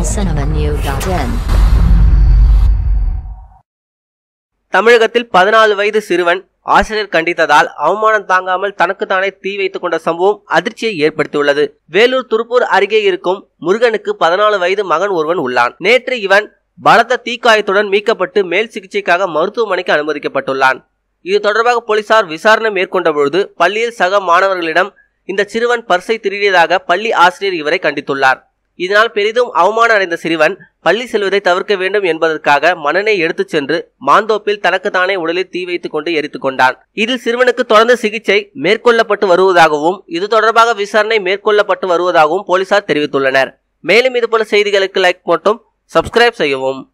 tamilcinemanew.in தமிழகத்தில் பதினாலு வயது சிறுவன் ஆசிரியர் கண்டித்ததால் அவமானம் தாங்காமல் தனக்குத்தானே தீ வைத்துக் கொண்ட சம்பவம் அதிர்ச்சியை ஏற்படுத்தியுள்ளது வேலூர் திருப்பூர் அருகே இருக்கும் முருகனுக்கு பதினாலு வயது மகன் ஒருவன் உள்ளான் நேற்று இவன் பலத்த தீக்காயத்துடன் மீட்கப்பட்டு மேல் சிகிச்சைக்காக மருத்துவமனைக்கு அனுமதிக்கப்பட்டுள்ளான் இது தொடர்பாக போலீசார் விசாரணை மேற்கொண்ட பொழுது பள்ளியில் சக மாணவர்களிடம் இந்த சிறுவன் பர்சை திருடியதாக பள்ளி ஆசிரியர் இவரை கண்டித்துள்ளார் இதனால் பெரிதும் அவமானம் அடைந்த சிறுவன் பள்ளி செல்வதை தவிர்க்க வேண்டும் என்பதற்காக மணனை எடுத்துச் சென்று மாந்தோப்பில் தனக்குத்தானே உடலில் தீ வைத்துக் கொண்டு எரித்துக் கொண்டான் இதில் சிறுவனுக்கு தொடர்ந்து சிகிச்சை மேற்கொள்ளப்பட்டு வருவதாகவும் இது தொடர்பாக விசாரணை மேற்கொள்ளப்பட்டு வருவதாகவும் போலீசார் தெரிவித்துள்ளனர் மேலும் இதுபோல செய்திகளுக்கு லைக் மட்டும் சப்ஸ்கிரைப் செய்யவும்